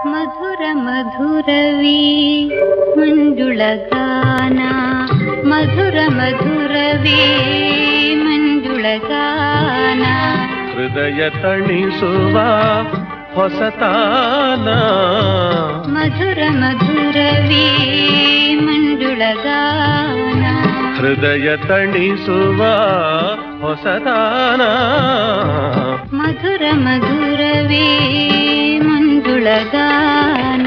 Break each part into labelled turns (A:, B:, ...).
A: ಮಧುರ ಮಧುರವೀ ಮಂಜುಳಗಾನ ಮಧುರ ಮಧುರವೀ ಮಂಜುಳಗಾನ
B: ಹೃದಯ ತಣಿಸುವ ಹೊಸತಾನ
A: ಮಧುರ ಮಧುರವೀ ಮಂಜುಳಗಾನ
B: ಹೃದಯ ತಣಿಸುವ ಹೊಸತಾನ
A: ಮಧುರ ಮಧುರವೇ ಮಂಜುಳಗಾನ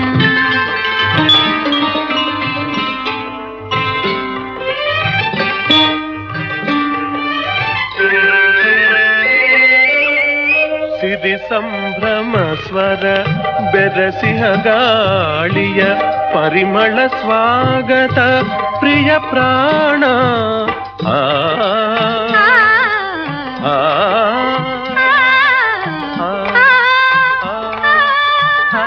B: ಸಿರಿ ಸಂಭ್ರಮ ಸ್ವರ ಬೆರಸಿಹ ಗಾಳಿಯ ಪರಿಮಳ ಸ್ವಾಗತ ಪ್ರಿಯ ಪ್ರಾಣ ಆ ಆ, ಆ, ಆ,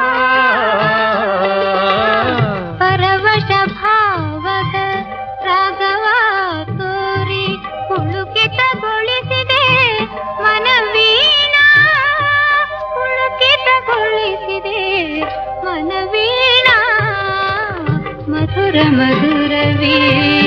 A: ಪರವಶ ಭಾವದ ರಾಗವ ತೋರಿ ಪುಳುಕಿತಗೊಳಿಸಿದೆ ಮನವೀಣ ಪುಳುಕಿತಗೊಳಿಸಿದೆ ಮನವೀಣ ಮಧುರ ಮಧುರವೇ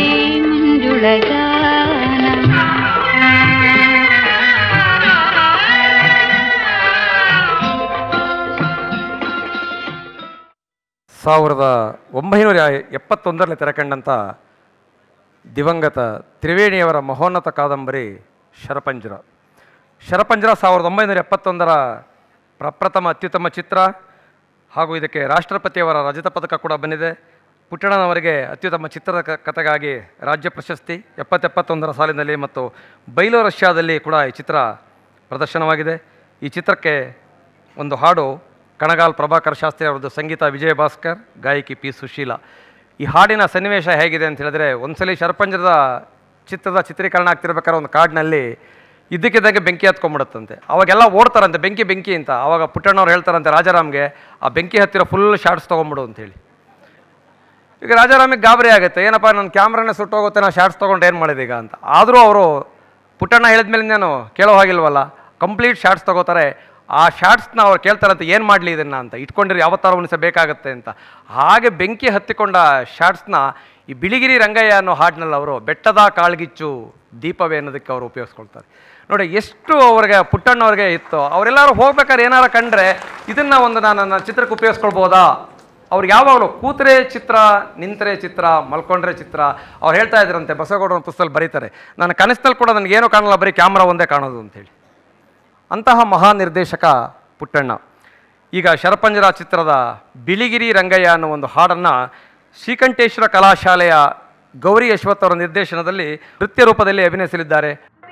C: ಸಾವಿರದ ಒಂಬೈನೂರ ಎಪ್ಪತ್ತೊಂದರಲ್ಲಿ ತೆರೆಕಂಡಂಥ ದಿವಂಗತ ತ್ರಿವೇಣಿಯವರ ಮಹೋನ್ನತ ಕಾದಂಬರಿ ಶರಪಂಜರ ಶರಪಂಜರ ಸಾವಿರದ ಒಂಬೈನೂರ ಎಪ್ಪತ್ತೊಂದರ ಪ್ರಪ್ರಥಮ ಅತ್ಯುತ್ತಮ ಚಿತ್ರ ಹಾಗೂ ಇದಕ್ಕೆ ರಾಷ್ಟ್ರಪತಿಯವರ ರಜತ ಪದಕ ಕೂಡ ಬಂದಿದೆ ಪುಟ್ಟಣ್ಣನವರಿಗೆ ಅತ್ಯುತ್ತಮ ಚಿತ್ರದ ಕ- ಕಥೆಗಾಗಿ ರಾಜ್ಯ ಪ್ರಶಸ್ತಿ ಎಪ್ಪತ್ತೆಪ್ಪತ್ತೊಂದರ ಸಾಲಿನಲ್ಲಿ ಮತ್ತು ಬೈಲು ರಷ್ಯಾದಲ್ಲಿ ಕೂಡ ಈ ಚಿತ್ರ ಪ್ರದರ್ಶನವಾಗಿದೆ ಈ ಚಿತ್ರಕ್ಕೆ ಒಂದು ಹಾಡು ಕಣಗಾಲ್ ಪ್ರಭಾಕರ್ ಶಾಸ್ತ್ರಿ ಅವರದ್ದು ಸಂಗೀತ ವಿಜಯ ಭಾಸ್ಕರ್ ಗಾಯಕಿ ಪಿ ಸುಶೀಲ ಈ ಹಾಡಿನ ಸನ್ನಿವೇಶ ಹೇಗಿದೆ ಅಂತ ಹೇಳಿದ್ರೆ ಒಂದ್ಸಲಿ ಶರಪಂಜರದ ಚಿತ್ರದ ಚಿತ್ರೀಕರಣ ಆಗ್ತಿರ್ಬೇಕಾದ್ರೆ ಒಂದು ಕಾಡಿನಲ್ಲಿ ಇದ್ದಕ್ಕಿದ್ದಂಗೆ ಬೆಂಕಿ ಹತ್ಕೊಂಡ್ಬಿಡುತ್ತಂತೆ ಅವಾಗೆಲ್ಲ ಓಡ್ತಾರಂತೆ ಬೆಂಕಿ ಬೆಂಕಿ ಅಂತ ಅವಾಗ ಪುಟ್ಟಣ್ಣವ್ರು ಹೇಳ್ತಾರಂತೆ ರಾಜಾರಾಮ್ಗೆ ಆ ಬೆಂಕಿ ಹತ್ತಿರ ಫುಲ್ ಶಾರ್ಟ್ಸ್ ತೊಗೊಂಬಿಡು ಅಂತೇಳಿ ಈಗ ರಾಜಾರಾಮಿಗೆ ಗಾಬರಿ ಆಗುತ್ತೆ ಏನಪ್ಪ ನನ್ನ ಕ್ಯಾಮ್ರಾನೇ ಸುಟ್ಟೋಗುತ್ತೆ ನಾ ಶಾರ್ಟ್ಸ್ ತೊಗೊಂಡು ಏನು ಮಾಡಿದೆ ಈಗ ಅಂತ ಆದರೂ ಅವರು ಪುಟ್ಟಣ್ಣ ಹೇಳಿದ್ಮೇಲೆ ನಾನು ಕೇಳೋ ಹಾಗಿಲ್ವಲ್ಲ ಕಂಪ್ಲೀಟ್ ಶಾರ್ಟ್ಸ್ ತಗೋತಾರೆ ಆ ಶಾರ್ಟ್ಸ್ನ ಅವ್ರು ಕೇಳ್ತಾರಂತೆ ಏನು ಮಾಡಲಿ ಇದನ್ನು ಅಂತ ಇಟ್ಕೊಂಡಿರಿ ಯಾವತ್ತಾರು ಉಣಿಸ ಬೇಕಾಗತ್ತೆ ಅಂತ ಹಾಗೆ ಬೆಂಕಿ ಹತ್ತಿಕೊಂಡ ಶಾರ್ಟ್ಸ್ನ ಈ ಬಿಳಿಗಿರಿ ರಂಗಯ್ಯ ಅನ್ನೋ ಹಾಡಿನಲ್ಲಿ ಅವರು ಬೆಟ್ಟದ ಕಾಳ್ಗಿಚ್ಚು ದೀಪವೇ ಅನ್ನೋದಕ್ಕೆ ಅವರು ಉಪಯೋಗಿಸ್ಕೊಳ್ತಾರೆ ನೋಡಿ ಎಷ್ಟು ಅವ್ರಿಗೆ ಪುಟ್ಟಣ್ಣವ್ರಿಗೆ ಇತ್ತು ಅವರೆಲ್ಲರೂ ಹೋಗ್ಬೇಕಾದ್ರೆ ಏನಾರು ಕಂಡ್ರೆ ಇದನ್ನು ಒಂದು ನಾನು ನನ್ನ ಚಿತ್ರಕ್ಕೆ ಉಪಯೋಗಿಸ್ಕೊಳ್ಬೋದಾ ಅವ್ರು ಯಾವಾಗಲೂ ಕೂತರೆ ಚಿತ್ರ ನಿಂತರೆ ಚಿತ್ರ ಮಲ್ಕೊಂಡ್ರೆ ಚಿತ್ರ ಅವ್ರು ಹೇಳ್ತಾ ಇದ್ರಂತೆ ಬಸವಗೌಡ ಒಂದು ಪುಸ್ತಕದಲ್ಲಿ ಬರೀತಾರೆ ನನ್ನ ಕನಸಿನಲ್ಲಿ ಕೂಡ ನನಗೇನು ಕಾಣಲ್ಲ ಬರೀ ಕ್ಯಾಮ್ರಾ ಒಂದೇ ಕಾಣೋದು ಅಂತೇಳಿ ಅಂತಹ ಮಹಾ ನಿರ್ದೇಶಕ ಪುಟ್ಟಣ್ಣ ಈಗ ಶರಪಂಜರ ಚಿತ್ರದ ಬಿಳಿಗಿರಿ ರಂಗಯ್ಯ ಅನ್ನೋ ಒಂದು ಹಾಡನ್ನು ಶ್ರೀಕಂಠೇಶ್ವರ ಕಲಾಶಾಲೆಯ ಗೌರಿ ಯಶವತ್ ಅವರ ನಿರ್ದೇಶನದಲ್ಲಿ ನೃತ್ಯ ರೂಪದಲ್ಲಿ ಅಭಿನಯಿಸಲಿದ್ದಾರೆ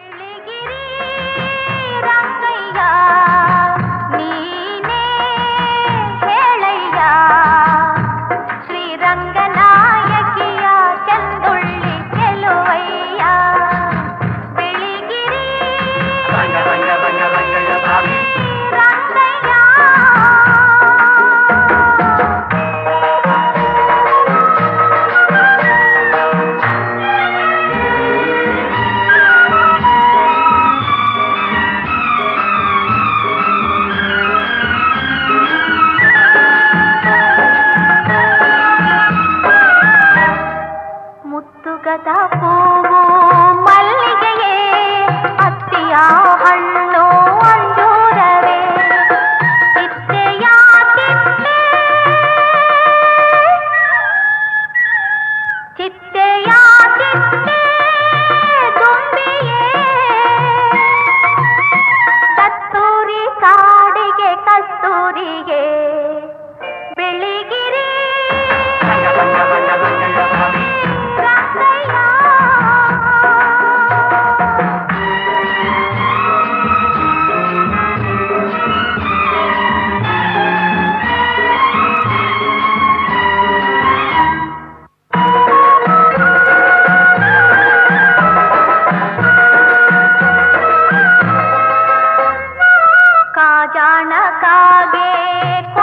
A: ರಂಗಯ್ಯ ನೀನೇ ಹೇಳಯ್ಯ ಶ್ರೀರಂಗನಾಯಕಿಯ ಚಂದುಳ್ಳಿ ಚೆಲುವಯ್ಯ ಬಿಳಿಗಿರಿ ರಂಗಯ್ಯ ಮುತ್ತುಗದ ಹೂವು ಮಲ್ಲಿಗೆಯೇ ಅತ್ತಿಯ ಹಣ್ಣು ಅಂಜೂರವೇ ಚಿಟ್ಟೆಯ ಚಿಟ್ಟೆ ಚಿಟ್ಟೆಯ ಚಿಟ್ಟೆ ದುಂಬಿಯೇ ಕಸ್ತೂರಿ ಕಾಡಿಗೆ ಕಸ್ತೂರಿಗೆ ಬೆಳಿಗಿರಿ ಕಾಜಾಣ ಕಾಗೆ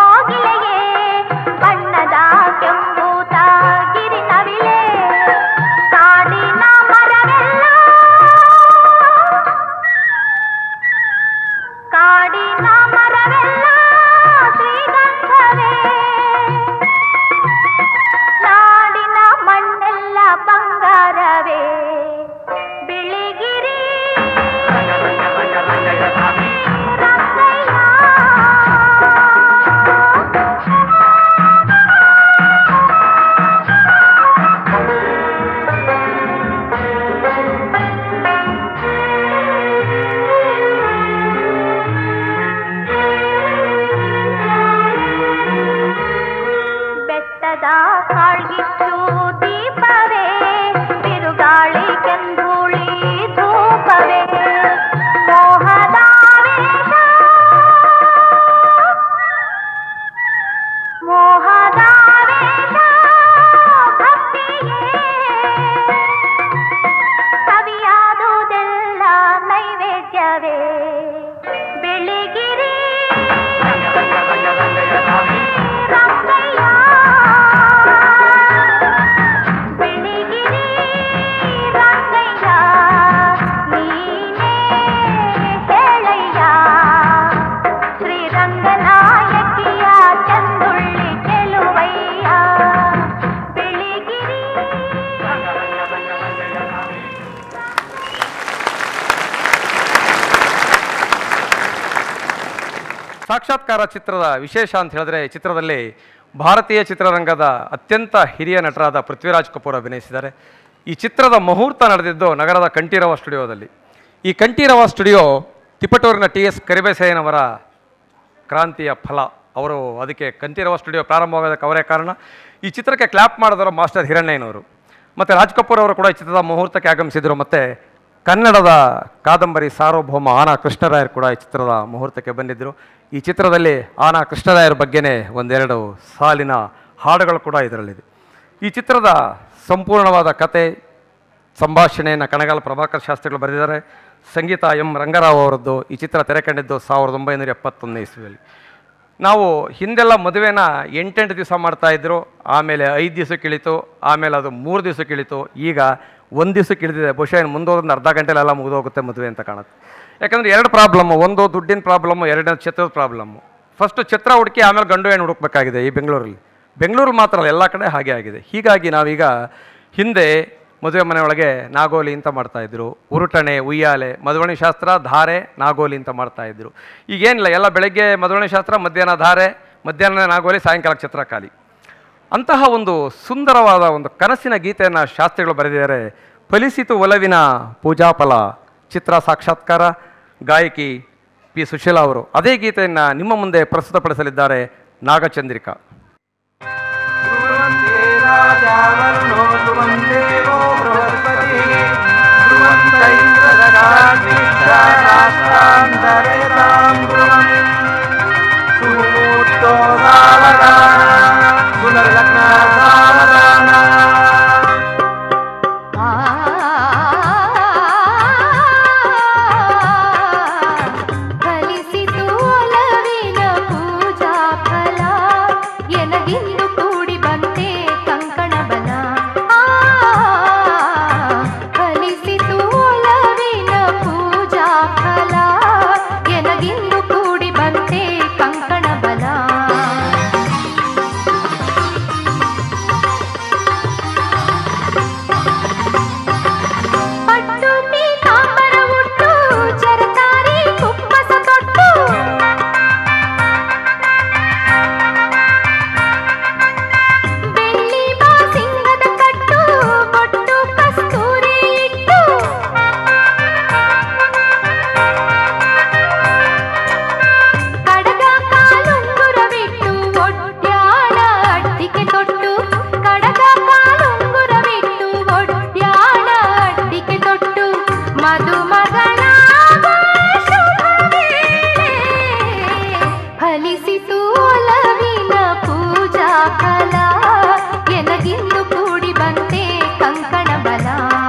C: ಸಾಕ್ಷಾತ್ಕಾರ ಚಿತ್ರದ ವಿಶೇಷ ಅಂತ ಹೇಳಿದ್ರೆ ಈ ಚಿತ್ರದಲ್ಲಿ ಭಾರತೀಯ ಚಿತ್ರರಂಗದ ಅತ್ಯಂತ ಹಿರಿಯ ನಟರಾದ ಪೃಥ್ವಿರಾಜ್ ಕಪೂರ್ ಅಭಿನಯಿಸಿದ್ದಾರೆ ಈ ಚಿತ್ರದ ಮುಹೂರ್ತ ನಡೆದಿದ್ದು ನಗರದ ಕಂಠೀರವ ಸ್ಟುಡಿಯೋದಲ್ಲಿ ಈ ಕಂಠೀರವ ಸ್ಟುಡಿಯೋ ತಿಪಟೂರಿನ ಟಿ ಎಸ್ ಕರಿಬೆಸಯ್ಯನವರ ಕ್ರಾಂತಿಯ ಫಲ ಅವರು ಅದಕ್ಕೆ ಕಂಠೀರವ ಸ್ಟುಡಿಯೋ ಪ್ರಾರಂಭವಾಗೋದಕ್ಕೆ ಅವರೇ ಕಾರಣ ಈ ಚಿತ್ರಕ್ಕೆ ಕ್ಲಾಪ್ ಮಾಡಿದವರು ಮಾಸ್ಟರ್ ಹಿರಣ್ಣಯ್ಯನವರು ಮತ್ತು ರಾಜ್ ಕಪೂರ್ ಅವರು ಕೂಡ ಈ ಚಿತ್ರದ ಮುಹೂರ್ತಕ್ಕೆ ಆಗಮಿಸಿದರು ಮತ್ತು ಕನ್ನಡದ ಕಾದಂಬರಿ ಸಾರ್ವಭೌಮ ಆನ ಕೃಷ್ಣರಾಯರು ಕೂಡ ಈ ಚಿತ್ರದ ಮುಹೂರ್ತಕ್ಕೆ ಬಂದಿದ್ದರು ಈ ಚಿತ್ರದಲ್ಲಿ ಆನ ಕೃಷ್ಣರಾಯರ ಬಗ್ಗೆನೇ ಒಂದೆರಡು ಸಾಲಿನ ಹಾಡುಗಳು ಕೂಡ ಇದರಲ್ಲಿದೆ ಈ ಚಿತ್ರದ ಸಂಪೂರ್ಣವಾದ ಕತೆ ಸಂಭಾಷಣೆಯನ್ನು ಕಣಗಾಲ ಪ್ರಭಾಕರ್ ಶಾಸ್ತ್ರಿಗಳು ಬರೆದಿದ್ದಾರೆ ಸಂಗೀತ ಎಂ ರಂಗರಾವ್ ಅವರದ್ದು ಈ ಚಿತ್ರ ತೆರೆ ಕಂಡಿದ್ದು ಸಾವಿರದ ಒಂಬೈನೂರ ಎಪ್ಪತ್ತೊಂದನೇ ಇಸ್ವಿಯಲ್ಲಿ ನಾವು ಹಿಂದೆಲ್ಲ ಮದುವೆನ ಎಂಟೆಂಟು ದಿವಸ ಮಾಡ್ತಾ ಇದ್ರು ಆಮೇಲೆ ಐದು ದಿವಸಕ್ಕೆ ಇಳಿತು ಆಮೇಲೆ ಅದು ಮೂರು ದಿವಸಕ್ಕೆ ಇಳಿತು ಈಗ ಒಂದು ದಿವಸಕ್ಕೆ ಇಳಿದಿದೆ ಬಹುಶಃ ಇನ್ನು ಮುಂದೋದೊಂದು ಅರ್ಧ ಗಂಟೆಲೆಲ್ಲ ಮುಗಿದೋಗುತ್ತೆ ಮದುವೆ ಅಂತ ಕಾಣುತ್ತೆ ಯಾಕಂದರೆ ಎರಡು ಪ್ರಾಬ್ಲಮ್ಮು ಒಂದು ದುಡ್ಡಿನ ಪ್ರಾಬ್ಲಮ್ಮು ಎರಡನೇ ಛತ್ರದ ಪ್ರಾಬ್ಲಮ್ಮು ಫಸ್ಟು ಛತ್ರ ಹುಡುಕಿ ಆಮೇಲೆ ಗಂಡು ಹೆಣ್ಣು ಹುಡುಕ್ಬೇಕಾಗಿದೆ ಈ ಬೆಂಗಳೂರಲ್ಲಿ ಬೆಂಗಳೂರು ಮಾತ್ರ ಅಲ್ಲ ಎಲ್ಲ ಕಡೆ ಹಾಗೆ ಆಗಿದೆ ಹೀಗಾಗಿ ನಾವೀಗ ಹಿಂದೆ ಮದುವೆ ಮನೆಯೊಳಗೆ ನಾಗೋಲಿ ಅಂತ ಮಾಡ್ತಾ ಇದ್ರು ಉರುಟಣೆ ಉಯ್ಯಾಲೆ ಮದುವಣಿ ಶಾಸ್ತ್ರ ಧಾರೆ ನಾಗೋಲಿ ಅಂತ ಮಾಡ್ತಾ ಇದ್ರು ಈಗೇನಿಲ್ಲ ಎಲ್ಲ ಬೆಳಗ್ಗೆ ಮದುವಣಿ ಶಾಸ್ತ್ರ ಮಧ್ಯಾಹ್ನ ಧಾರೆ ಮಧ್ಯಾಹ್ನ ನಾಗೋಲಿ ಸಾಯಂಕಾಲ ಛತ್ರ ಖಾಲಿ ಅಂತಹ ಒಂದು ಸುಂದರವಾದ ಒಂದು ಕನಸಿನ ಗೀತೆಯನ್ನು ಶಾಸ್ತ್ರಿಗಳು ಬರೆದಿದ್ದಾರೆ ಫಲಿಸಿತು ಒಲವಿನ ಪೂಜಾಫಲ ಚಿತ್ರ ಸಾಕ್ಷಾತ್ಕಾರ ಗಾಯಕಿ ಪಿ ಸುಶೀಲಾ ಅವರು ಅದೇ ಗೀತೆಯನ್ನು ನಿಮ್ಮ ಮುಂದೆ ಪ್ರಸ್ತುತಪಡಿಸಲಿದ್ದಾರೆ ನಾಗಚಂದ್ರಿಕಾ
D: ध्रुवन्ते राजावर्णो ध्रुवन्देवो बृहस्पतिः ध्रुवन्त इन्द्रजगाग्निश्चाराष्ट्रान्तरेतां ध्रुवम् सुमुहूर्तो सावधान पुनर्लग्ना सावधान
A: ಫಲಿಸಿತು ಒಲವಿನ ಪೂಜಾ ಫಲ ಎನಗಿಂದು ಕೂಡಿ ಬಂತೆ ಕಂಕಣ ಬಲ ಫಲಿಸಿತು ಒಲವಿನ ಪೂಜಾ ಫಲ ಎನಗಿಂದು ಕೂಡಿ ಬಂತೆ ಕಂಕಣ ಬಲ ಪಟ್ಟು ಪೀತಾಂಬರ ಉಟ್ಟು ಚರತಾರಿ ಕುಪ್ಪಸ ತೊಟ್ಟು ಬೆಳ್ಳಿ ಬಾಸಿಂಗದ ಕಟ್ಟು ಬೊಟ್ಟು ಕಸ್ತೂರಿ ಇಟ್ಟು ಕಡಗ ಕಾಲುಂಗುರವಿಟ್ಟು ಒಡ್ಯಾಣ ಅಡ್ಡಿಕೆ ತೊಟ್ಟು ಕಡಗ ಕಾಲುಂಗುರವಿಟ್ಟು ಒಡ್ಯಾಣ ಅಡ್ಡಿಕೆ ತೊಟ್ಟು ಮದುಮಗನ ಫಲಿಸಿತು ಒಲವಿನ ಪೂಜಾ ಫಲ ಎನಗಿಂದು ಕೂಡಿ ಬಂತೆ ಕಂಕಣ ಬಲ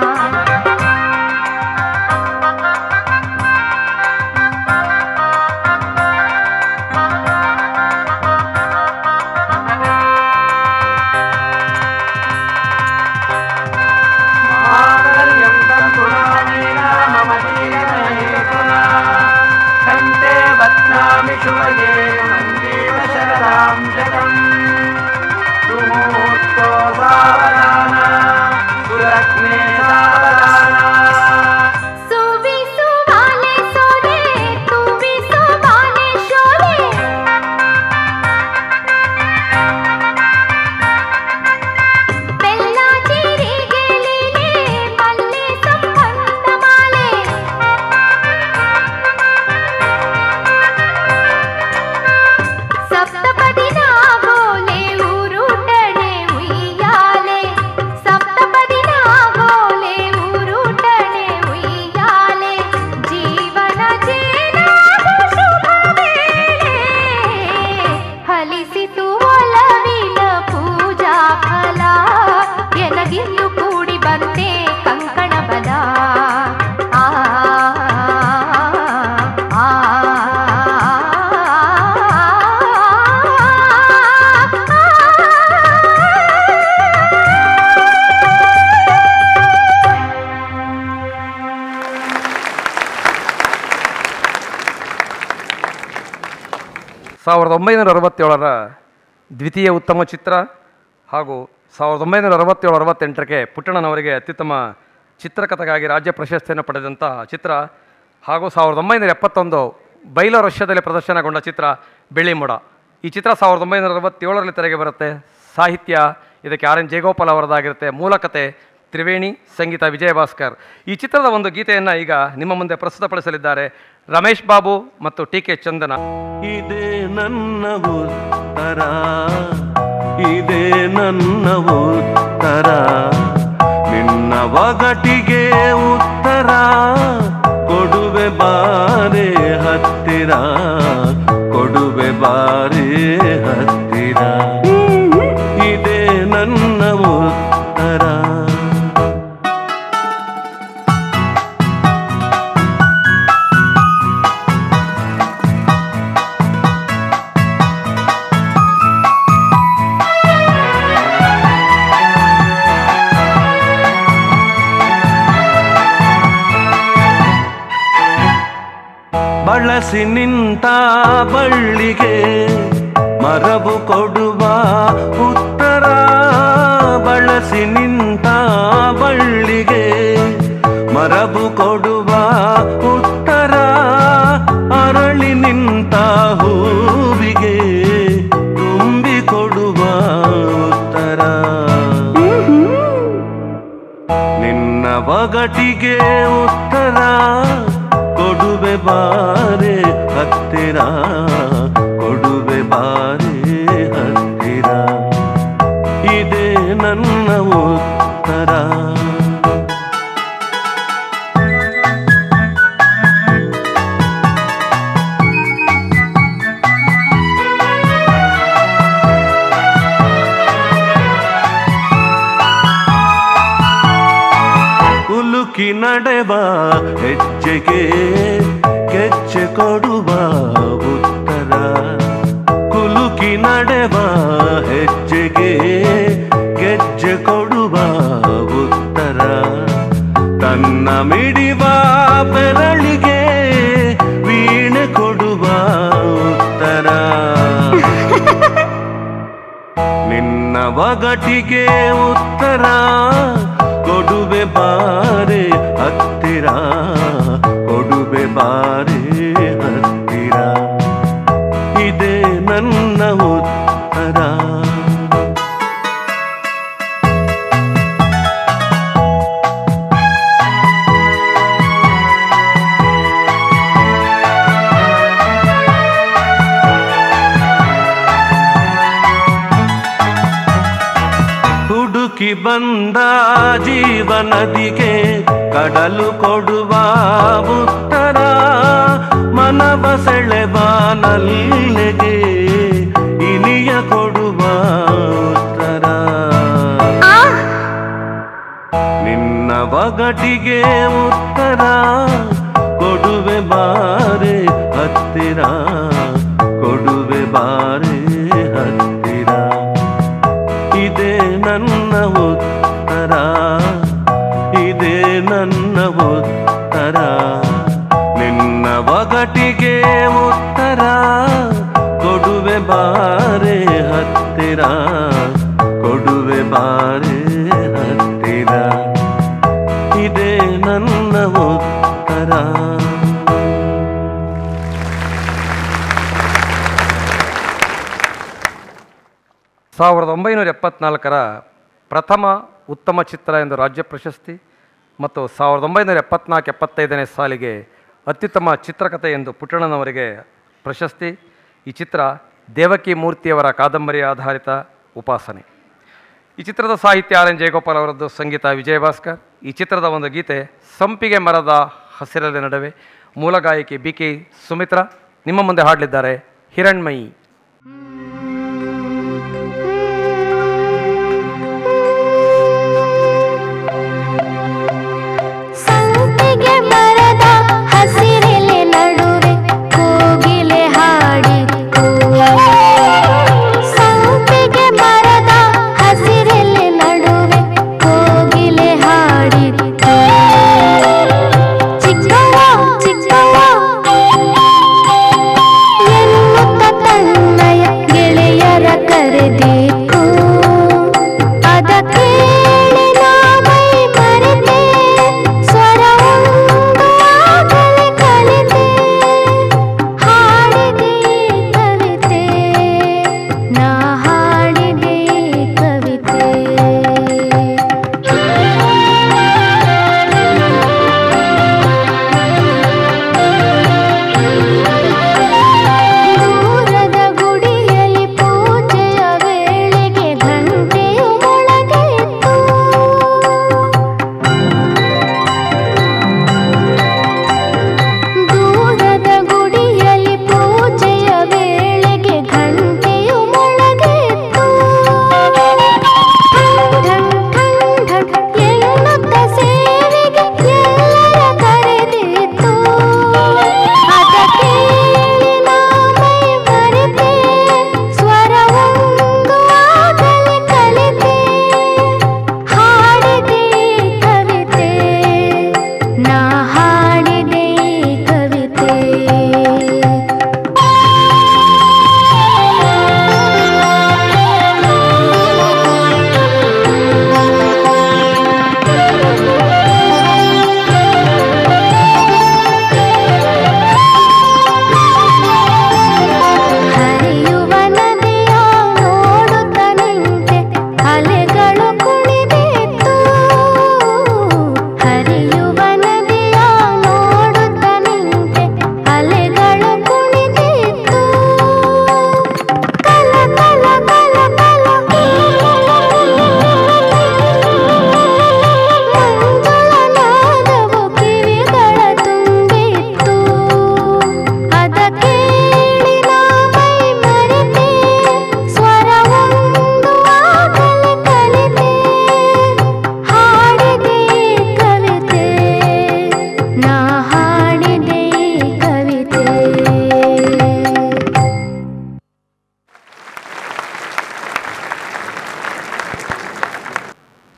D: माङ्गल्यं तन्तुनानेन मम जीवनहेतुना कण्ठे बध्नामि शुभगे मञ्जीव शरदां शतम् सुमुहूर्तो सावधान सुलग्ने सावधान
A: ಸುವಿಸು ಬಾಲೆ ಸೋರೆ ತುವಿಸು ಬಾಲೆ ಶೋರೆ ಬೆಲ್ಲ ಜೀರಿಗೆ ಲೀಲೆ ಮಲ್ಲೆ ಸಂಬಂಧ ಮಾಲೆ ಸಪ್ತಪದಿ ನಾಗೋಲೆ ಊರುಟಣೆ ಉಯ್ಯಾಲೆ ಸಪ್ತಪದಿ ನಾಗೋಲೆ ಊರುಟಣೆ ಉಯ್ಯಾಲೆ ಜೀವನ ಜೇನಾದ ಶುಭ ವೇಳೆ ಫಲಿಸಿತು ಒಲವಿನ ಪೂಜಾ ಫಲ ಎನಗಿಂದು ಕೂಡಿ ಬಂತೆ ಕಂಕಣ ಬಲ ಆ ಆ
C: ಸಾವಿರದ ಒಂಬೈನೂರ ಅರವತ್ತೇಳರ ದ್ವಿತೀಯ ಉತ್ತಮ ಚಿತ್ರ ಹಾಗೂ ಸಾವಿರದ ಒಂಬೈನೂರ ಅರವತ್ತೇಳು ಅರವತ್ತೆಂಟಕ್ಕೆ ಪುಟ್ಟಣ್ಣನವರಿಗೆ ಅತ್ಯುತ್ತಮ ಚಿತ್ರಕಥೆಗಾಗಿ ರಾಜ್ಯ ಪ್ರಶಸ್ತಿಯನ್ನು ಪಡೆದಂಥ ಚಿತ್ರ ಹಾಗೂ ಸಾವಿರದ ಒಂಬೈನೂರ ಎಪ್ಪತ್ತೊಂದು ಬೈಲ ರಷ್ಯಾದಲ್ಲಿ ಪ್ರದರ್ಶನಗೊಂಡ ಚಿತ್ರ ಬೆಳ್ಳಿ ಮೋಡ ಈ ಚಿತ್ರ ಸಾವಿರದ ಒಂಬೈನೂರ ಅರವತ್ತೇಳರಲ್ಲಿ ತೆರೆಗೆ ಬರುತ್ತೆ ಸಾಹಿತ್ಯ ಇದಕ್ಕೆ ಆರ್ ಎನ್ ಜಯಗೋಪಾಲ್ ಅವರದಾಗಿರುತ್ತೆ ಮೂಲಕತೆ ತ್ರಿವೇಣಿ ಸಂಗೀತ ವಿಜಯ ಭಾಸ್ಕರ್ ಈ ಚಿತ್ರದ ಒಂದು ಗೀತೆಯನ್ನು ಈಗ ನಿಮ್ಮ ಮುಂದೆ ಪ್ರಸ್ತುತಪಡಿಸಲಿದ್ದಾರೆ ರಮೇಶ್ ಬಾಬು ಮತ್ತು ಟಿ ಕೆ ಚಂದನ
B: ಇದೇ ನನ್ನ ಉತ್ತರ ಇದೇ ನನ್ನ ಉತ್ತರ ನಿನ್ನ ಒಗಟಿಗೆ ಉತ್ತರ ಕೊಡುವೆ ಬಾರೆ ಹತ್ತಿರ ಕೊಡುವೆ ಬಾರೆ ಹತ್ತಿರ ಇದೇ ನನ್ನ ಉತ್ತರ ಬಳಸಿ ನಿಂತ ಬಳ್ಳಿಗೆ ಮರವು ಕೊಡುವ ಉತ್ತರ ಬಳಸಿ ನಿಂತ ಬಳ್ಳಿಗೆ ಮರವು ಕೊಡುವ ಉತ್ತರ ಅರಳಿ ನಿಂತ ಹೂವಿಗೆ ತುಂಬಿ ಕೊಡುವ ಉತ್ತರ ನಿನ್ನ ಒಗಟಿಗೆ ಉತ್ತರ ಕೊಡುವೆ ಬಾರೆ ಹತ್ತಿರ ಕೊಡುವೆ ಬಾರೆ ಹತ್ತಿರ ಇದೇ ನನ್ನ ಉತ್ತರ ಉಲುಕಿ ನಡೆವ ಹೆಜ್ಜೆಗೆ ಗೆಜ್ಜೆ ಕೊಡುವ ಉತ್ತರ ಕುಲುಕಿ ನಡೆವ ಹೆಜ್ಜೆಗೆ ಗೆಜ್ಜೆ ಕೊಡುವ ಉತ್ತರ ತನ್ನ ಮಿಡಿವ ಬೆರಳಿಗೆ ವೀಣೆ ಕೊಡುವ ಉತ್ತರ ನಿನ್ನ ಒಗಟಿಗೆ ಉತ್ತರ ಕೊಡುವೆ ಬಾರೆ ಹತ್ತಿರ ಕೊಡುವೆ ಬಾರೆ ಹತ್ತಿರ ಇದೇ ನನ್ನ ಉತ್ತರ ಹುಡುಕಿ ಬಂದ ಜೀವನದಿಗೆ ಕಡಲು ಕೊಡುವ ಉತ್ತರ ಮನವ ಸೆಳೆವ ನಲ್ಲಿಗೆ ಇನಿಯ ಕೊಡುವ ಉತ್ತರ ನಿನ್ನ ಒಗಟಿಗೆ ಉತ್ತರ ಕೊಡುವೆ ಬಾರೆ ಹತ್ತಿರ ಕೊಡುವೆ ಬಾರೆ ಹತ್ತಿರ ಇದೇ ನನ್ನ ಉತ್ತರ ಇದೇ ನನ್ನ ಉತ್ತರ ನಿನ್ನ ಒಗಟಿಗೆ ಉತ್ತರ ಕೊಡುವೆ ಬಾರೆ ಹತ್ತಿರ ಕೊಡುವೆ ಬಾರೆ ಹತ್ತಿರ ಇದೇ ನನ್ನ ಉತ್ತರ
C: ಸಾವಿರದ ಒಂಬೈನೂರ ಎಪ್ಪತ್ನಾಲ್ಕರ ಪ್ರಥಮ ಉತ್ತಮ ಚಿತ್ರ ಎಂದು ರಾಜ್ಯ ಪ್ರಶಸ್ತಿ ಮತ್ತು ಸಾವಿರದ ಒಂಬೈನೂರ ಎಪ್ಪತ್ನಾಲ್ಕು ಎಪ್ಪತ್ತೈದನೇ ಸಾಲಿಗೆ ಅತ್ಯುತ್ತಮ ಚಿತ್ರಕಥೆ ಎಂದು ಪುಟ್ಟಣ್ಣನವರಿಗೆ ಪ್ರಶಸ್ತಿ ಈ ಚಿತ್ರ ದೇವಕಿ ಮೂರ್ತಿಯವರ ಕಾದಂಬರಿ ಆಧಾರಿತ ಉಪಾಸನೆ ಈ ಚಿತ್ರದ ಸಾಹಿತ್ಯ ಆರ್ ಎನ್ ಜಯಗೋಪಾಲ್ ಅವರದ್ದು ಸಂಗೀತ ವಿಜಯ ಭಾಸ್ಕರ್ ಈ ಚಿತ್ರದ ಒಂದು ಗೀತೆ ಸಂಪಿಗೆ ಮರದ ಹಸಿರದ ನಡುವೆ ಮೂಲ ಗಾಯಕಿ ಬಿ ಕೆ ಸುಮಿತ್ರಾ ನಿಮ್ಮ ಮುಂದೆ ಹಾಡಲಿದ್ದಾರೆ ಹಿರಣ್ಮಯಿ
A: ಸಂಪಿಗೆ ಮರದ ಹಸಿರೆಲೆ ನಡುವೆ ಕೋಗಿಲೆ ಹಾಡಿತು ಸಂಪಿಗೆ ಮರದ ಹಸಿರೆಲೆ ನಡುವೆ ಕೋಗಿಲೆ ಹಾಡಿತು ಚಿಕ್ಕವ್ವ ಚಿಕ್ಕವ್ವ ಎನ್ನುತ್ತ ತಂದ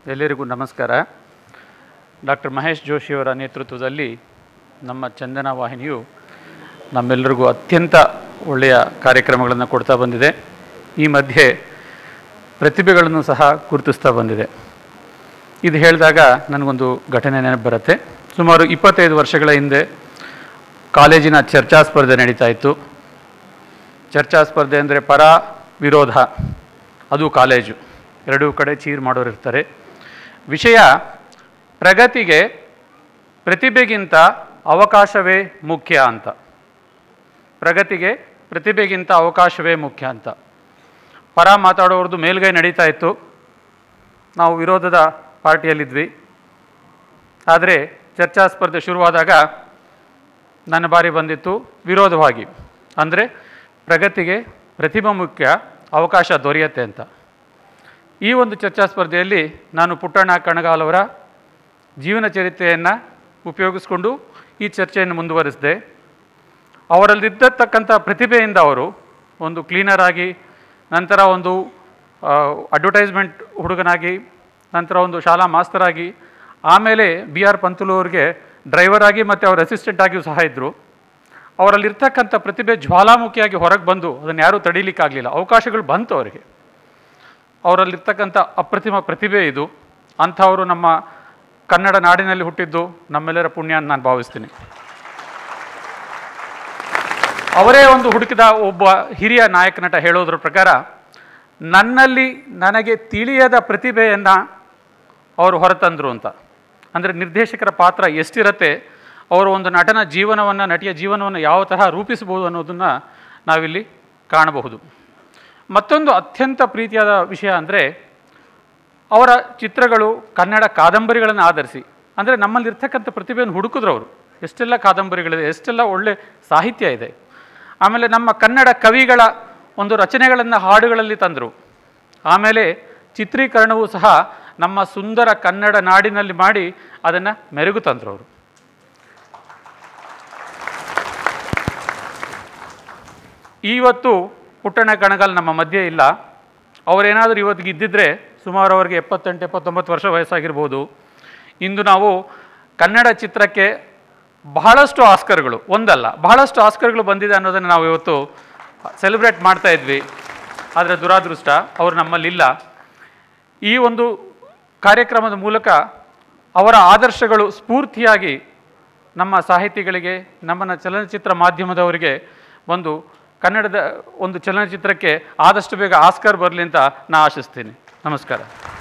E: ಎಲ್ಲರಿಗೂ ನಮಸ್ಕಾರ ಡಾಕ್ಟರ್ ಮಹೇಶ್ ಜೋಶಿಯವರ ನೇತೃತ್ವದಲ್ಲಿ ನಮ್ಮ ಚಂದನ ವಾಹಿನಿಯು ನಮ್ಮೆಲ್ಲರಿಗೂ ಅತ್ಯಂತ ಒಳ್ಳೆಯ ಕಾರ್ಯಕ್ರಮಗಳನ್ನು ಕೊಡ್ತಾ ಬಂದಿದೆ ಈ ಮಧ್ಯೆ ಪ್ರತಿಭೆಗಳನ್ನು ಸಹ ಗುರುತಿಸ್ತಾ ಬಂದಿದೆ ಇದು ಹೇಳಿದಾಗ ನನಗೊಂದು ಘಟನೆ ನೆನಪು ಬರುತ್ತೆ ಸುಮಾರು ಇಪ್ಪತ್ತೈದು ವರ್ಷಗಳ ಹಿಂದೆ ಕಾಲೇಜಿನ ಚರ್ಚಾ ಸ್ಪರ್ಧೆ ನಡೀತಾ ಇತ್ತು ಚರ್ಚಾ ಸ್ಪರ್ಧೆ ಅಂದರೆ ಪರ ವಿರೋಧ ಅದು ಕಾಲೇಜು ಎರಡೂ ಕಡೆ ಚೀರ್ ಮಾಡೋರು ಇರ್ತಾರೆ ವಿಷಯ ಪ್ರಗತಿಗೆ ಪ್ರತಿಭೆಗಿಂತ ಅವಕಾಶವೇ ಮುಖ್ಯ ಅಂತ ಪ್ರಗತಿಗೆ ಪ್ರತಿಭೆಗಿಂತ ಅವಕಾಶವೇ ಮುಖ್ಯ ಅಂತ ಪರ ಮಾತಾಡೋರ್ದು ಮೇಲ್ಗೈ ನಡೀತಾ ಇತ್ತು ನಾವು ವಿರೋಧದ ಪಾರ್ಟಿಯಲ್ಲಿದ್ವಿ ಆದರೆ ಚರ್ಚಾ ಸ್ಪರ್ಧೆ ಶುರುವಾದಾಗ ನನ್ನ ಬಾರಿ ಬಂದಿತ್ತು ವಿರೋಧವಾಗಿ ಅಂದರೆ ಪ್ರಗತಿಗೆ ಪ್ರತಿಭೆ ಮುಖ್ಯ ಅವಕಾಶ ದೊರೆಯುತ್ತೆ ಅಂತ ಈ ಒಂದು ಚರ್ಚಾ ಸ್ಪರ್ಧೆಯಲ್ಲಿ ನಾನು ಪುಟ್ಟಣ್ಣ ಕಣಗಾಲ್ ಅವರ ಜೀವನ ಚರಿತ್ರೆಯನ್ನು ಉಪಯೋಗಿಸ್ಕೊಂಡು ಈ ಚರ್ಚೆಯನ್ನು ಮುಂದುವರಿಸಿದೆ ಅವರಲ್ಲಿದ್ದತಕ್ಕಂಥ ಪ್ರತಿಭೆಯಿಂದ ಅವರು ಒಂದು ಕ್ಲೀನರ್ ಆಗಿ ನಂತರ ಒಂದು ಅಡ್ವರ್ಟೈಸ್ಮೆಂಟ್ ಹುಡುಗನಾಗಿ ನಂತರ ಒಂದು ಶಾಲಾ ಮಾಸ್ತರಾಗಿ ಆಮೇಲೆ ಬಿ ಆರ್ ಪಂತುಲು ಅವ್ರಿಗೆ ಡ್ರೈವರ್ ಆಗಿ ಮತ್ತು ಅವ್ರ ಅಸಿಸ್ಟೆಂಟ್ ಆಗಿಯೂ ಸಹ ಇದ್ದರು ಅವರಲ್ಲಿರ್ತಕ್ಕಂಥ ಪ್ರತಿಭೆ ಜ್ವಾಲಾಮುಖಿಯಾಗಿ ಹೊರಗೆ ಬಂದು ಅದನ್ನು ಯಾರೂ ತಡೀಲಿಕ್ಕಾಗಲಿಲ್ಲ ಅವಕಾಶಗಳು ಬಂತು ಅವರಿಗೆ ಅವರಲ್ಲಿರ್ತಕ್ಕಂಥ ಅಪ್ರತಿಮ ಪ್ರತಿಭೆ ಇದು ಅಂಥವರು ನಮ್ಮ ಕನ್ನಡ ನಾಡಿನಲ್ಲಿ ಹುಟ್ಟಿದ್ದು ನಮ್ಮೆಲ್ಲರ ಪುಣ್ಯ ಅಂತ ನಾನು ಭಾವಿಸ್ತೀನಿ ಅವರೇ ಒಂದು ಹುಡುಕಿದ ಒಬ್ಬ ಹಿರಿಯ ನಾಯಕ ನಟ ಹೇಳೋದ್ರ ಪ್ರಕಾರ ನನ್ನಲ್ಲಿ ನನಗೆ ತಿಳಿಯದ ಪ್ರತಿಭೆಯನ್ನು ಅವರು ಹೊರತಂದರು ಅಂತ ಅಂದರೆ ನಿರ್ದೇಶಕರ ಪಾತ್ರ ಎಷ್ಟಿರತ್ತೆ ಅವರು ಒಂದು ನಟನ ಜೀವನವನ್ನು ನಟಿಯ ಜೀವನವನ್ನು ಯಾವ ತರಹ ರೂಪಿಸಬಹುದು ಅನ್ನೋದನ್ನು ನಾವಿಲ್ಲಿ ಕಾಣಬಹುದು ಮತ್ತೊಂದು ಅತ್ಯಂತ ಪ್ರೀತಿಯಾದ ವಿಷಯ ಅಂದರೆ ಅವರ ಚಿತ್ರಗಳು ಕನ್ನಡ ಕಾದಂಬರಿಗಳನ್ನು ಆಧರಿಸಿ ಅಂದರೆ ನಮ್ಮಲ್ಲಿರ್ತಕ್ಕಂಥ ಪ್ರತಿಭೆಯನ್ನು ಹುಡುಕಿದ್ರು ಅವರು ಎಷ್ಟೆಲ್ಲ ಕಾದಂಬರಿಗಳಿದೆ ಎಷ್ಟೆಲ್ಲ ಒಳ್ಳೆ ಸಾಹಿತ್ಯ ಇದೆ ಆಮೇಲೆ ನಮ್ಮ ಕನ್ನಡ ಕವಿಗಳ ಒಂದು ರಚನೆಗಳನ್ನು ಹಾಡುಗಳಲ್ಲಿ ತಂದರು ಆಮೇಲೆ ಚಿತ್ರೀಕರಣವೂ ಸಹ ನಮ್ಮ ಸುಂದರ ಕನ್ನಡ ನಾಡಿನಲ್ಲಿ ಮಾಡಿ ಅದನ್ನು ಮೆರುಗು ತಂದರು ಅವರು ಇವತ್ತು ಪುಟ್ಟಣ್ಣ ಕಣಗಾಲ್ ನಮ್ಮ ಮಧ್ಯೆ ಇಲ್ಲ ಅವರೇನಾದರೂ ಇವತ್ತಿಗೆ ಇದ್ದಿದ್ದರೆ ಸುಮಾರು ಅವರಿಗೆ ಎಪ್ಪತ್ತೆಂಟು ಎಪ್ಪತ್ತೊಂಬತ್ತು ವರ್ಷ ವಯಸ್ಸಾಗಿರ್ಬೋದು ಇಂದು ನಾವು ಕನ್ನಡ ಚಿತ್ರಕ್ಕೆ ಬಹಳಷ್ಟು ಆಸ್ಕರ್ಗಳು ಒಂದಲ್ಲ ಬಹಳಷ್ಟು ಆಸ್ಕರ್ಗಳು ಬಂದಿದೆ ಅನ್ನೋದನ್ನು ನಾವು ಇವತ್ತು ಸೆಲೆಬ್ರೇಟ್ ಮಾಡ್ತಾ ಇದ್ವಿ ಆದರೆ ದುರಾದೃಷ್ಟ ಅವರು ನಮ್ಮಲ್ಲಿಲ್ಲ ಈ ಒಂದು ಕಾರ್ಯಕ್ರಮದ ಮೂಲಕ ಅವರ ಆದರ್ಶಗಳು ಸ್ಫೂರ್ತಿಯಾಗಿ ನಮ್ಮ ಸಾಹಿತಿಗಳಿಗೆ ನಮ್ಮನ್ನ ಚಲನಚಿತ್ರ ಮಾಧ್ಯಮದವರಿಗೆ ಒಂದು ಕನ್ನಡದ ಒಂದು ಚಲನಚಿತ್ರಕ್ಕೆ ಆದಷ್ಟು ಬೇಗ ಆಸ್ಕರ್ ಬರಲಿ ಅಂತ ನಾ ಆಶಿಸ್ತೀನಿ ನಮಸ್ಕಾರ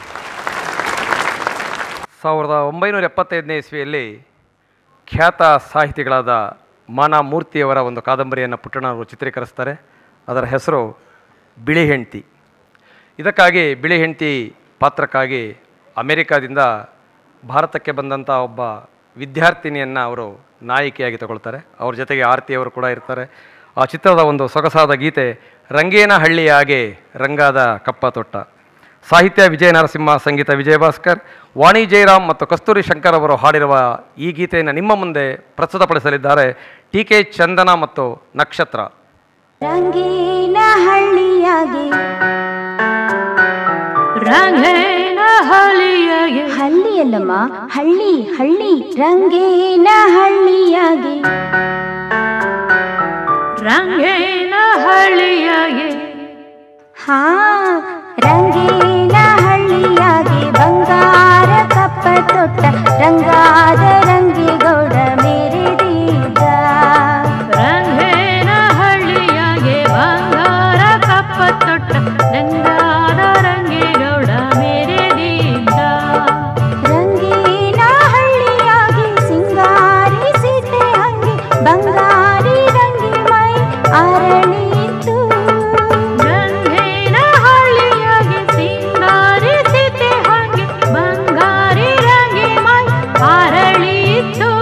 C: ಸಾವಿರದ ಒಂಬೈನೂರ ಎಪ್ಪತ್ತೈದನೇ ಇಸ್ವಿಯಲ್ಲಿ ಖ್ಯಾತ ಸಾಹಿತಿಗಳಾದ ಮಾನಾ ಮೂರ್ತಿಯವರ ಒಂದು ಕಾದಂಬರಿಯನ್ನು ಪುಟ್ಟಣ್ಣವರು ಚಿತ್ರೀಕರಿಸ್ತಾರೆ ಅದರ ಹೆಸರು ಬಿಳಿ ಹೆಂಡ್ತಿ ಇದಕ್ಕಾಗಿ ಬಿಳಿ ಹೆಂಡ್ತಿ ಪಾತ್ರಕ್ಕಾಗಿ ಅಮೆರಿಕಾದಿಂದ ಭಾರತಕ್ಕೆ ಬಂದಂಥ ಒಬ್ಬ ವಿದ್ಯಾರ್ಥಿನಿಯನ್ನು ಅವರು ನಾಯಕಿಯಾಗಿ ತಗೊಳ್ತಾರೆ ಅವ್ರ ಜೊತೆಗೆ ಆರತಿಯವರು ಕೂಡ ಇರ್ತಾರೆ ಆ ಚಿತ್ರದ ಒಂದು ಸೊಗಸಾದ ಗೀತೆ ರಂಗೇನ ಹಳ್ಳಿಯಾಗೆ ರಂಗಾದ ಕಪ್ಪ ತೊಟ್ಟ ಸಾಹಿತ್ಯ ವಿಜಯ ನರಸಿಂಹ ಸಂಗೀತ ವಿಜಯ ಭಾಸ್ಕರ್ ವಾಣಿ ಜಯರಾಮ್ ಮತ್ತು ಕಸ್ತೂರಿ ಶಂಕರ್ ಅವರು ಹಾಡಿರುವ ಈ ಗೀತೆಯನ್ನು ನಿಮ್ಮ ಮುಂದೆ ಪ್ರಸ್ತುತಪಡಿಸಲಿದ್ದಾರೆ ಟಿ ಕೆ ಚಂದನ ಮತ್ತು ನಕ್ಷತ್ರ
A: ರಂಗೇನ ಹಳ್ಳಿಯಾಗೆ
F: ರಂಗೇನ ಹಳಿಯಗೆ
A: ಹಳ್ಳಿಯಲ್ಲಮ್ಮ ಹಳ್ಳಿ ಹಳ್ಳಿ ರಂಗೇನ ಹಳ್ಳಿಯಾಗೆ
F: ರಂಗೇನ ಹಳಿಯಗೆ
A: ಹಾ ರಂಗೇನ ಹಳ್ಳಿಯಾಗೆ ಬಂಗಾರ ಕಪ್ಪ ತೊಟ್ಟ ರಂಗಾದ ರಂಗಿಗೌಡ ಮೇರೆದಿದ್ದ
F: ರಂಗೇನ ಹಳ್ಳಿಯಗೆ ಬಂಗಾರ ಕಪ್ಪ ತೊಟ್ಟ ರಂಗಾದ ರಂಗೇಗೌಡ ಮೇರೆದಿದ್ದ
A: ರಂಗೇನ ಹಳ್ಳಿಯಾಗೆ ಸಿಂಗಾರಿಸಿದೆ ಹಂಗೆ ಬಂಗಾರಿ ರಂಗಿ ಮೈ ಅರಳಿತು
F: ರಂಗೇನ ಹಳ್ಳಿಯಗೆ ಸಿಂಗಾರಿಸಿದೆ ಹಾಗೆ ಬಂಗಾರಿ ರಂಗಿ ಮೈ ಅರಳಿತು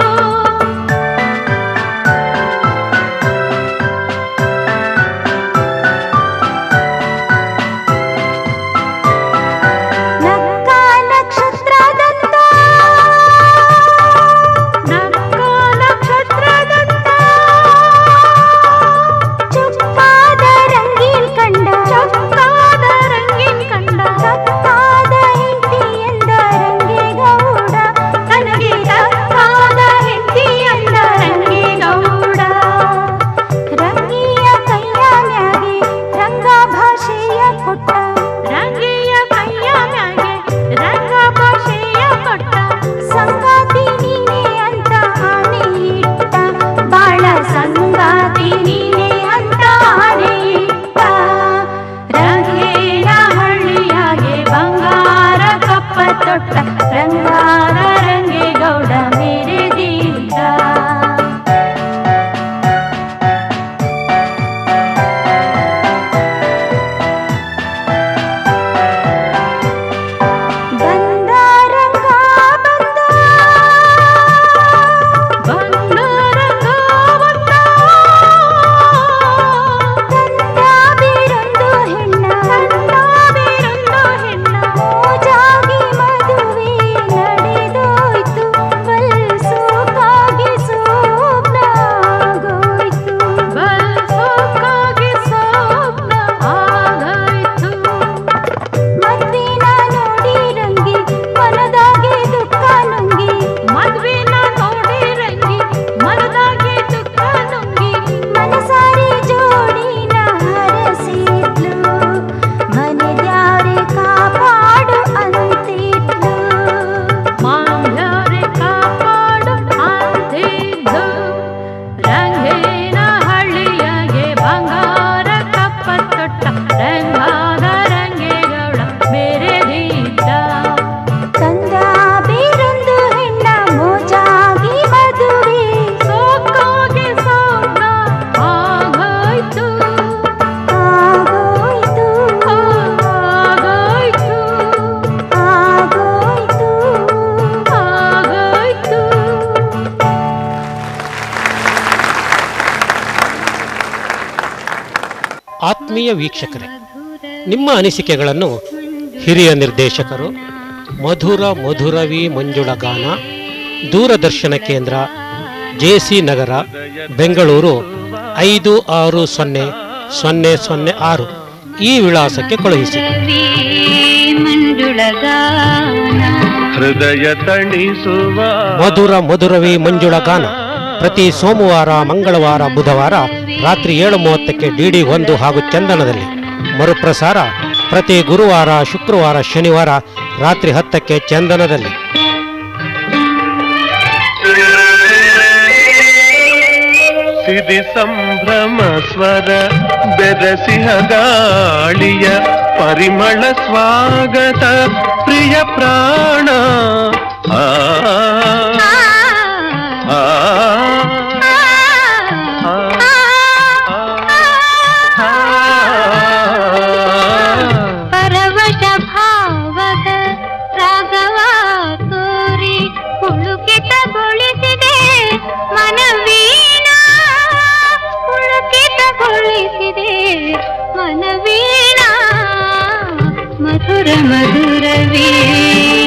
G: ಆತ್ಮೀಯ ವೀಕ್ಷಕರೇ ನಿಮ್ಮ ಅನಿಸಿಕೆಗಳನ್ನು ಹಿರಿಯ ನಿರ್ದೇಶಕರು ಮಧುರ ಮಧುರವಿ ಮಂಜುಳ ಗಾನ ದೂರದರ್ಶನ ಕೇಂದ್ರ ಜೆಸಿ ನಗರ ಬೆಂಗಳೂರು ಐದು ಆರು ಸೊನ್ನೆ ಸೊನ್ನೆ ಸೊನ್ನೆ ಆರು ಈ ವಿಳಾಸಕ್ಕೆ ಕಳುಹಿಸಿ
B: ಹೃದಯ ತಣಿಸುವ
G: ಮಧುರ ಮಧುರವಿ ಮಂಜುಳ ಗಾನ ಪ್ರತಿ ಸೋಮವಾರ ಮಂಗಳವಾರ ಬುಧವಾರ ರಾತ್ರಿ ಏಳು ಮೂವತ್ತಕ್ಕೆ ಡಿಡಿ ಒಂದು ಹಾಗೂ ಚಂದನದಲ್ಲಿ ಮರುಪ್ರಸಾರ ಪ್ರತಿ ಗುರುವಾರ ಶುಕ್ರವಾರ ಶನಿವಾರ ರಾತ್ರಿ ಹತ್ತಕ್ಕೆ ಚಂದನದಲ್ಲಿ
B: ಸಿರಿ ಸಂಭ್ರಮ ಸ್ವರ ಬೆರಸಿಹ ಗಾಳಿಯ ಪರಿಮಳ ಸ್ವಾಗತ ಪ್ರಿಯ ಪ್ರಾಣ ಆ ಆ, ಆ, ಆ,
A: ಪರವಶ ಭಾವದ ರಾಗವ ತೋರಿ ಪುಳುಕಿತಗೊಳಿಸಿದೆ ಮನವೀಣ ಪುಳುಕಿತಗೊಳಿಸಿದೆ ಮನವೀಣ ಮಧುರ ಮಧುರವೇ